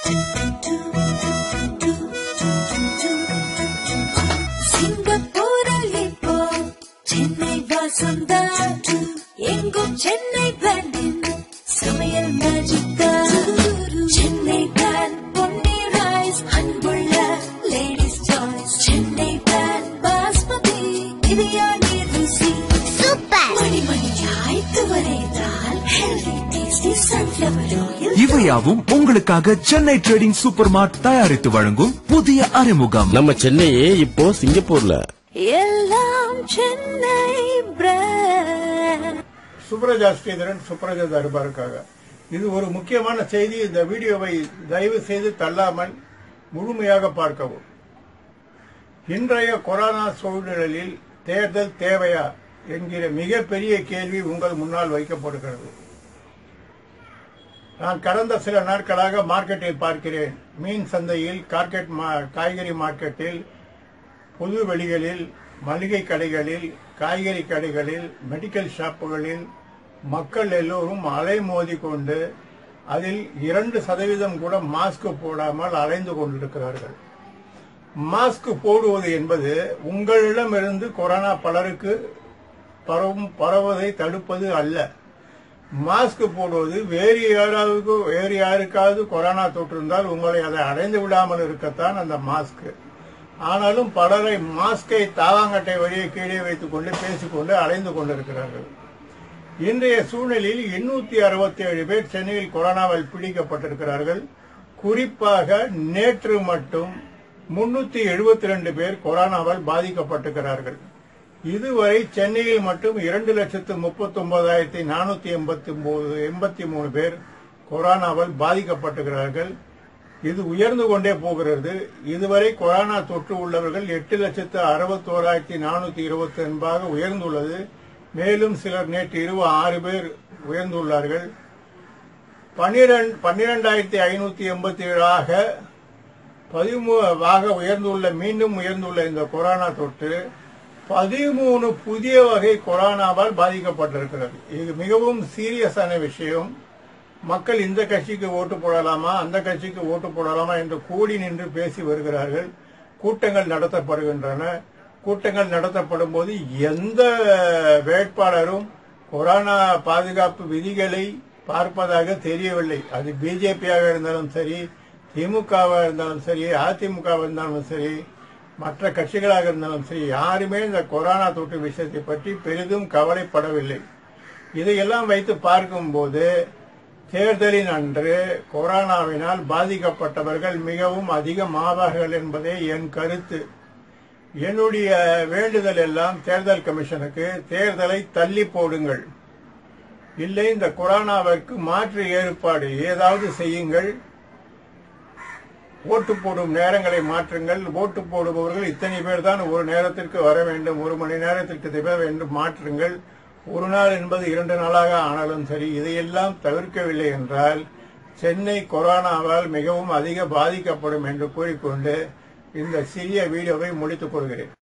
சிங்கப்பூரில் இப்போ சென்னை வாசம்தான் எங்கும் சென்னை பிராண்டின் சமையல் மேஜிக் தான் சென்னை பிராண்ட் பொன்னி ரைஸ் அன்புள்ள ladies choice Chennai brand basmati biryani ருசி சூப்பர் மணி மணியாய் துவரைத்தால் ஹெல்தி டேஸ்டி சன்ஃபிளவர் ஆயில் இவையாவும் உங்களுக்காக சென்னை ட்ரேடிங் சூப்பர் மார்ட் தயாரித்து வழங்கும் புதிய அறிமுகம் நம்ம சென்னையே இப்போ சிங்கப்பூர்ல எல்லாம் சென்னை பிராண்ட் சுப்ரஜா ஸ்ரீதரன் சுப்ரஜா தர்பாருக்காக இது ஒரு முக்கியமான செய்தி இந்த வீடியோவை தயவு செய்து தள்ளாமல் முழுமையாக பார்க்கவும் இன்றைய கொரோனா சூழ்நிலையில் தேர்தல் தேவையா என்கிற மிகப்பெரிய கேள்வி உங்கள் முன்னால் வைக்கப்படுகிறது நான் கடந்த சில நாட்களாக மார்க்கெட்டில் பார்க்கிறேன் மீன் சந்தையில் கார்க்கெட் மா- காய்கறி மார்க்கெட்டில் பொது வெளிகளில் மளிகை கடைகளில் காய்கறி கடைகளில் மெடிக்கல் ஷாப்புகளில் மக்கள் எல்லோரும் அலைமோதி கொண்டு அதில் இரண்டு சதவீதம் கூட மாஸ்க் போடாமல் அலைந்து கொண்டிருக்கிறார்கள் மாஸ்க் போடுவது என்பது உங்களிடமிருந்து கொரோனா பலருக்கு பரவும் பரவுவதை தடுப்பது அல்ல மாஸ்க் போடுவது வேறு யாராவது வேறு யாருக்காவது கொரோனா தொற்றிருந்தால் உங்களை அதை அடைந்து விடாமல் இருக்கத்தான் அந்த மாஸ்க் ஆனாலும் பலரை மாஸ்கை தாவாங்கட்டை வழியை கீழே வைத்துக் கொண்டு பேசிக்கொண்டு அலைந்து கொண்டிருக்கிறார்கள் இன்றைய சூழ்நிலையில் எண்ணூத்தி அறுபத்தி ஏழு பேர் சென்னையில் கொரோனாவால் பிடிக்கப்பட்டிருக்கிறார்கள் குறிப்பாக நேற்று மட்டும் முன்னூத்தி எழுபத்தி ரெண்டு பேர் கொரோனாவால் பாதிக்கப்பட்டிருக்கிறார்கள் இதுவரை சென்னையில் மட்டும் இரண்டு லட்சத்து முப்பத்தி ஒன்பதாயிரத்தி நானூத்தி எண்பத்தி ஒன்பது எண்பத்தி மூணு பேர் கொரோனாவால் பாதிக்கப்பட்டிருக்கிறார்கள் இது உயர்ந்து கொண்டே போகிறது இதுவரை கொரோனா தொற்று உள்ளவர்கள் எட்டு லட்சத்து அறுபத்தோராயிரத்தி நானூத்தி இருபத்தி என்பதாக உயர்ந்துள்ளது மேலும் சிலர் நேற்று இரவு ஆறு பேர் உயர்ந்துள்ளார்கள் பன்னிரண்டு பன்னிரெண்டாயிரத்தி ஐநூத்தி எண்பத்தி ஏழாக பதிமூணாக உயர்ந்துள்ள மீண்டும் உயர்ந்துள்ள இந்த கொரோனா தொற்று பதிமூணு புதிய வகை கொரோனாவால் பாதிக்கப்பட்டிருக்கிறது இது மிகவும் சீரியஸான விஷயம் மக்கள் இந்த கட்சிக்கு ஓட்டு போடலாமா அந்த கட்சிக்கு ஓட்டு போடலாமா என்று கூடி நின்று பேசி வருகிறார்கள் கூட்டங்கள் நடத்தப்படுகின்றன கூட்டங்கள் நடத்தப்படும் போது எந்த வேட்பாளரும் கொரோனா பாதுகாப்பு விதிகளை பார்ப்பதாக தெரியவில்லை அது பிஜேபியாக இருந்தாலும் சரி திமுகவாக இருந்தாலும் சரி அதிமுகவாக இருந்தாலும் சரி மற்ற கட்சிகளாக இருந்தாலும் சரி யாருமே இந்த கொரோனா தொற்று விஷயத்தை பற்றி பெரிதும் கவலைப்படவில்லை இதையெல்லாம் வைத்து பார்க்கும்போது தேர்தலின் அன்று கொரோனாவினால் பாதிக்கப்பட்டவர்கள் மிகவும் அதிகமாவார்கள் என்பதே என் கருத்து என்னுடைய வேண்டுதல் எல்லாம் தேர்தல் கமிஷனுக்கு தேர்தலை தள்ளி போடுங்கள் இல்லை இந்த கொரோனாவிற்கு மாற்று ஏற்பாடு ஏதாவது செய்யுங்கள் ஓட்டு போடும் நேரங்களை மாற்றுங்கள் ஓட்டு போடுபவர்கள் இத்தனை பேர் தான் ஒரு நேரத்திற்கு வர வேண்டும் ஒரு மணி நேரத்திற்கு இத்தனை பேர் வேண்டும் மாற்றுங்கள் ஒரு நாள் என்பது இரண்டு நாளாக ஆனாலும் சரி இதையெல்லாம் தவிர்க்கவில்லை என்றால் சென்னை கொரோனாவால் மிகவும் அதிக பாதிக்கப்படும் என்று கூறிக்கொண்டு இந்த சிறிய வீடியோவை முடித்துக் கொள்கிறேன்